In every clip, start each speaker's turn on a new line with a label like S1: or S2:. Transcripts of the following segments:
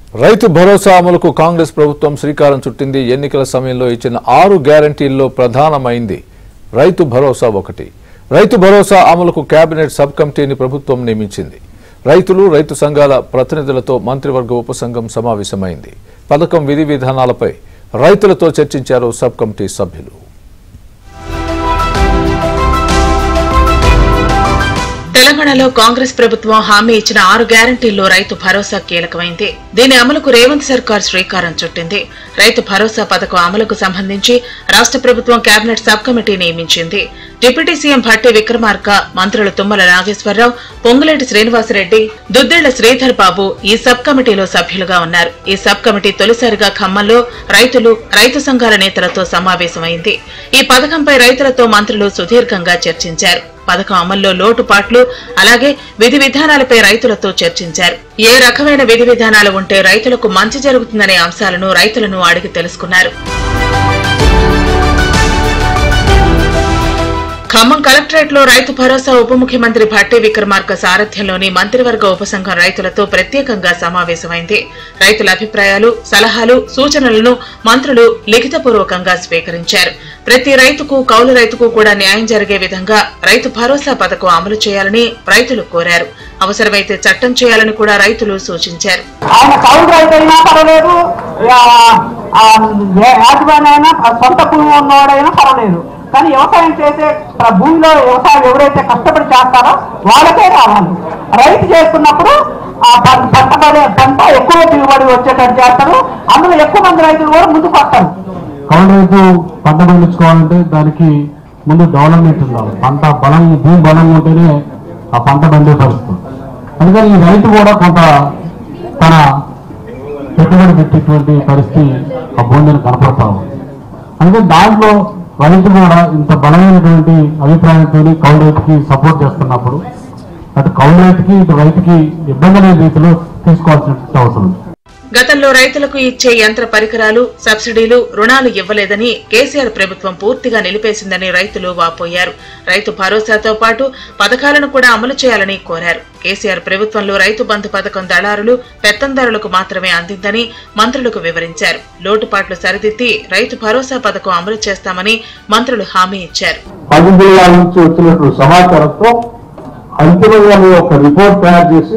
S1: రైతు భరోసా అమలుకు కాంగ్రెస్ ప్రభుత్వం శ్రీకారం చుట్టింది ఎన్నికల సమయంలో ఇచ్చిన ఆరు గ్యారంటీల్లో ప్రధానమైంది రైతు భరోసా ఒకటి రైతు భరోసా అమలుకు కేబినెట్ సబ్ కమిటీని ప్రభుత్వం నియమించింది రైతులు రైతు సంఘాల ప్రతినిధులతో మంత్రివర్గ ఉపసంఘం సమావేశమైంది పథకం విధి విధానాలపై రైతులతో చర్చించారు సబ్ కమిటీ సభ్యులు
S2: తెలంగాణలో కాంగ్రెస్ ప్రభుత్వం హామీ ఇచ్చిన ఆరు గ్యారంటీల్లో రైతు భరోసా కీలకమైంది దీని అమలుకు రేవంత్ సర్కార్ శ్రీకారం చుట్టింది రైతు భరోసా పథకం అమలుకు సంబంధించి రాష్ట్ర ప్రభుత్వం కేబినెట్ సబ్ కమిటీ నియమించింది డిప్యూటీ సీఎం భట్టి విక్రమార్క మంత్రులు తుమ్మల నాగేశ్వరరావు పొంగులేటి శ్రీనివాసరెడ్డి దుద్దేళ్ల శ్రీధర్ బాబు ఈ సబ్ కమిటీలో సభ్యులుగా ఉన్నారు ఈ సబ్ కమిటీ తొలిసారిగా ఖమ్మంలో రైతులు రైతు సంఘాల నేతలతో సమావేశమైంది ఈ పథకంపై రైతులతో మంత్రులు సుదీర్ఘంగా చర్చించారు పథకం అమల్లో లోటుపాట్లు అలాగే విధి విధానాలపై రైతులతో చర్చించారు ఏ రకమైన విధి విధానాలు ఉంటే రైతులకు మంచి జరుగుతుందనే అంశాలను రైతులను అడిగి తెలుసుకున్నారు ఖమ్మం కలెక్టరేట్ లో రైతు భరోసా ఉప ముఖ్యమంత్రి భట్టి విక్రమార్క సారథ్యంలోని మంత్రివర్గ ఉపసంఘం రైతులతో ప్రత్యేకంగా సమావేశమైంది రైతుల అభిప్రాయాలు సలహాలు సూచనలను మంత్రులు లిఖితపూర్వకంగా స్వీకరించారు ప్రతి రైతుకు కౌలు రైతుకు కూడా న్యాయం జరిగే విధంగా రైతు భరోసా పథకం అమలు చేయాలని రైతులు కోరారు అవసరమైతే చట్టం చేయాలని కూడా రైతులు సూచించారు
S3: ఆయన కౌలు రైతు అయినా పర్వాలేదు ఆ, ఆ, ఏ యాజమాన్యం అయినా సొంత భూమి ఉన్నవాడైనా పర్వాలేదు కానీ వ్యవసాయం చేసే ప్ర- భూమిలో వ్యవసాయం ఎవరైతే కష్టపడి చేస్తారో వాళ్ళకే రావాలి రైతు చేస్తున్నప్పుడు ఆ పం- పంట పడే పంట ఎక్కువ దిగుబడి వచ్చేటట్టు చేస్తారు అందులో ఎక్కువ మంది రైతులు కూడా ముందుకు వస్తారు
S4: కౌలు రైతు పంట పండించుకోవాలంటే దానికి ముందు డెవలప్మెంట్ ఉండాలి పంట బలం భూమి బలం ఉంటేనే ఆ పంట పండే పరిస్థితి అందుకని ఈ రైతు కూడా కొంత తన పెట్టుబడి పెట్టేటువంటి పరిస్థితి ఆ భూమిని కనపడతా ఉంది అందుకని దాంట్లో రైతు కూడా ఇంత బలమైనటువంటి అభిప్రాయంతో కౌలు రైతుకి సపోర్ట్ చేస్తున్నప్పుడు అటు కౌలు రైతుకి ఇటు రైతుకి ఇబ్బంది లేని రీతిలో తీసుకోవాల్సిన అవసరం ఉంది
S2: గతంలో రైతులకు ఇచ్చే యంత్ర పరికరాలు సబ్సిడీలు రుణాలు ఇవ్వలేదని కేసీఆర్ ప్రభుత్వం పూర్తిగా నిలిపేసిందని రైతులు వాపోయారు రైతు భరోసాతో పాటు పథకాలను కూడా అమలు చేయాలని కోరారు కేసీఆర్ ప్రభుత్వంలో రైతు బంధు పథకం దళారులు పెత్తందారులకు మాత్రమే అందిందని మంత్రులకు వివరించారు లోటుపాట్లు సరిదిద్ది రైతు భరోసా పథకం అమలు చేస్తామని మంత్రులు హామీ ఇచ్చారు
S5: పది జిల్లాల నుంచి వచ్చినటువంటి సమాచారంతో అంతిమంగా మేము ఒక రిపోర్ట్ తయారు చేసి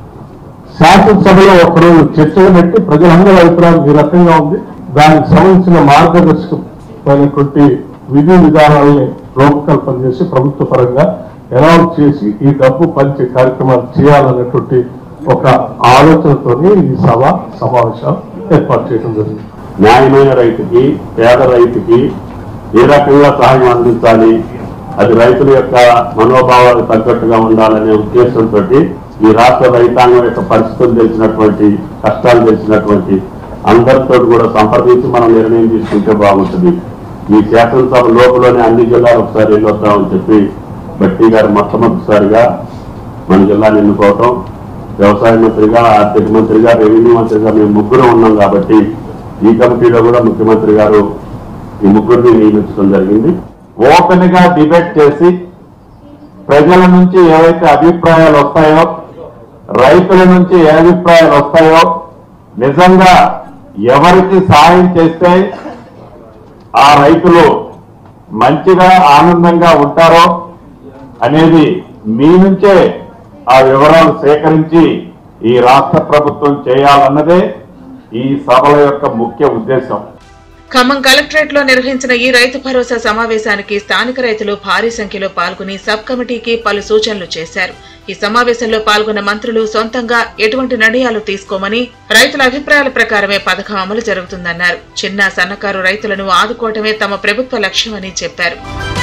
S5: శాసనసభలో ఒకరోజు చర్చలు పెట్టి ప్రజలందరి అభిప్రాయం ఈ రకంగా ఉంది దానికి సంబంధించిన మార్గదర్శకమైనటువంటి విధి విధానాలని రూపకల్పన చేసి ప్రభుత్వ పరంగా అనౌన్స్ చేసి ఈ డబ్బు పంచే కార్యక్రమాలు చేయాలన్నటువంటి ఒక ఆలోచనతోనే ఈ సభ సమావేశాలు ఏర్పాటు చేయడం జరిగింది
S6: న్యాయమైన రైతుకి పేద రైతుకి ఏ రకంగా సహాయం అందించాలి అది రైతుల యొక్క మనోభావాలకు తగ్గట్టుగా ఉండాలనే ఉద్దేశంతో ఈ రాష్ట్ర రైతాంగం యొక్క పరిస్థితులు తెలిసినటువంటి కష్టాలు తెలిసినటువంటి అందరితో కూడా సంప్రదించి మనం నిర్ణయం తీసుకుంటే బాగుంటుంది ఈ శాసనసభ లోపలనే అన్ని జిల్లాలు ఒకసారి వెళ్ళొద్దామని చెప్పి బట్టి గారు మొట్టమొదటిసారిగా మన జిల్లాని ఎన్నుకోవటం వ్యవసాయ మంత్రిగా ఆర్థిక మంత్రిగా రెవెన్యూ మంత్రిగా మేము ముగ్గురు ఉన్నాం కాబట్టి ఈ కమిటీలో కూడా ముఖ్యమంత్రి గారు ఈ ముగ్గురిని నియమించడం జరిగింది
S5: ఓపెన్ గా డిబేట్ చేసి ప్రజల నుంచి ఏవైతే అభిప్రాయాలు వస్తాయో రైతుల నుంచి ఏ అభిప్రాయాలు వస్తాయో నిజంగా ఎవరికి సాయం చేస్తే ఆ రైతులు మంచిగా ఆనందంగా ఉంటారో అనేది మీ నుంచే ఆ వివరాలు సేకరించి ఈ రాష్ట్ర ప్రభుత్వం చేయాలన్నదే ఈ సభల యొక్క ముఖ్య ఉద్దేశం
S2: ఖమ్మం కలెక్టరేట్ లో నిర్వహించిన ఈ రైతు భరోసా సమావేశానికి స్థానిక రైతులు భారీ సంఖ్యలో పాల్గొని సబ్ కమిటీకి పలు సూచనలు చేశారు ఈ సమావేశంలో పాల్గొన్న మంత్రులు సొంతంగా ఎటువంటి నిర్ణయాలు తీసుకోమని రైతుల అభిప్రాయాల ప్రకారమే పథకం అమలు జరుగుతుందన్నారు చిన్న సన్నకారు రైతులను ఆదుకోవటమే తమ ప్రభుత్వ లక్ష్యమని చెప్పారు